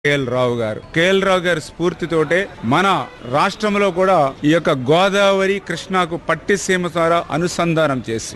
KL రావు గారు KL రావు గారి స్ఫూర్తితోటే మన రాష్ట్రంలో కూడా ఈ యొక్క గోదావరి కృష్ణాకు పట్టిసీమ ద్వారా అనుసంధానం చేసి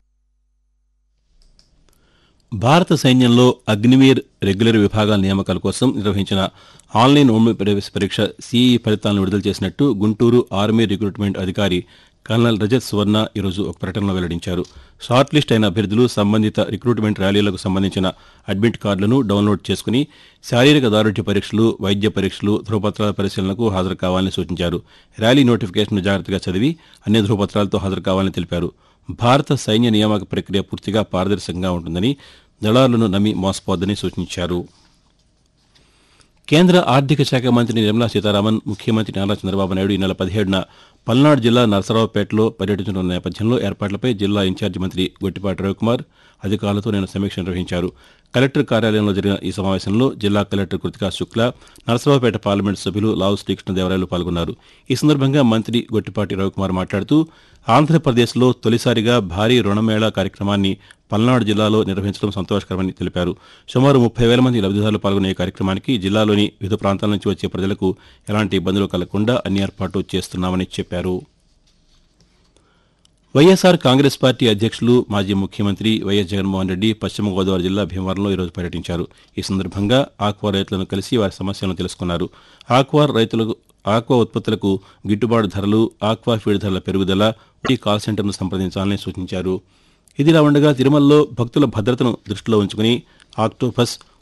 భారత సైన్యంలో అగ్నివీర్ రెగ్యులర్ విభాగాల నియామకాల కోసం నిర్వహించిన ఆన్లైన్ ఉమ్మి ప్రవేశ పరీక్ష సీఈ ఫలితాలను విడుదల చేసినట్టు గుంటూరు ఆర్మీ రిక్రూట్మెంట్ అధికారి కల్నల్ రజత్ సువర్ణ ఈరోజు ఒక ప్రకటనలో వెల్లడించారు షార్ట్ లిస్ట్ అయిన అభ్యర్థులు సంబంధిత రిక్రూట్మెంట్ ర్యాలీలకు సంబంధించిన అడ్మిట్ కార్డులను డౌన్లోడ్ చేసుకుని శారీరక దారుఢ్య పరీక్షలు వైద్య పరీక్షలు ధృవపత్రాల పరిశీలనకు హాజరు కావాలని సూచించారు ర్యాలీ నోటిఫికేషన్ జాగ్రత్తగా చదివి అన్ని ధృవపత్రాలతో హాజరు కావాలని తెలిపారు భారత సైన్య నియామక ప్రక్రియ పూర్తిగా పారదర్శకంగా ఉంటుందని దళారులను నమ్మి మోసపోవద్దని సూచించారు కేంద్ర ఆర్థిక శాఖ మంత్రి నిర్మలా సీతారామన్ ముఖ్యమంత్రి నారా చంద్రబాబు నాయుడు ఈ నెల పదిహేడున పల్నాడు జిల్లా నరసరావుపేటలో పర్యటించనున్న నేపథ్యంలో ఏర్పాట్లపై జిల్లా ఇన్ఛార్జి మంత్రి గొట్టిపాటి రవికుమార్ అధికారులతో నిన్న సమీక్ష నిర్వహించారు కలెక్టర్ కార్యాలయంలో జరిగిన ఈ సమావేశంలో జిల్లా కలెక్టర్ కృతికా శుక్లా నరసరావుపేట పార్లమెంటు సభ్యులు లావు శ్రీకృష్ణదేవరాయలు పాల్గొన్నారు ఈ సందర్భంగా మంత్రి గొట్టిపాటి రవికుమార్ మాట్లాడుతూ ఆంధ్రప్రదేశ్లో తొలిసారిగా భారీ రుణమేళా కార్యక్రమాన్ని పల్నాడు జిల్లాలో నిర్వహించడం సంతోషకరమని తెలిపారు సుమారు ముప్పై వేల మంది లబ్దిదారులు పాల్గొనే ఈ కార్యక్రమానికి జిల్లాలోని వివిధ ప్రాంతాల నుంచి వచ్చే ప్రజలకు ఎలాంటి ఇబ్బందులు కలగకుండా అన్ని ఏర్పాట్లు చేస్తున్నామని చెప్పారు వైఎస్ఆర్ కాంగ్రెస్ పార్టీ అధ్యక్షులు మాజీ ముఖ్యమంత్రి వైఎస్ జగన్మోహన్ రెడ్డి పశ్చిమ గోదావరి జిల్లా భీమవరంలో ఈరోజు పర్యటించారు ఈ సందర్భంగా ఆక్వా రైతులను కలిసి వారి సమస్యలను తెలుసుకున్నారు ఆక్వా రైతులకు ఆక్వా ఉత్పత్తులకు గిట్టుబాటు ధరలు ఆక్వా ఫీడ్ ధరల పెరుగుదల ఈ కాల్ సెంటర్ను సంప్రదించాలని సూచించారు ఇదిలా ఉండగా తిరుమలలో భక్తుల భద్రతను దృష్టిలో ఉంచుకుని ఆక్టోపస్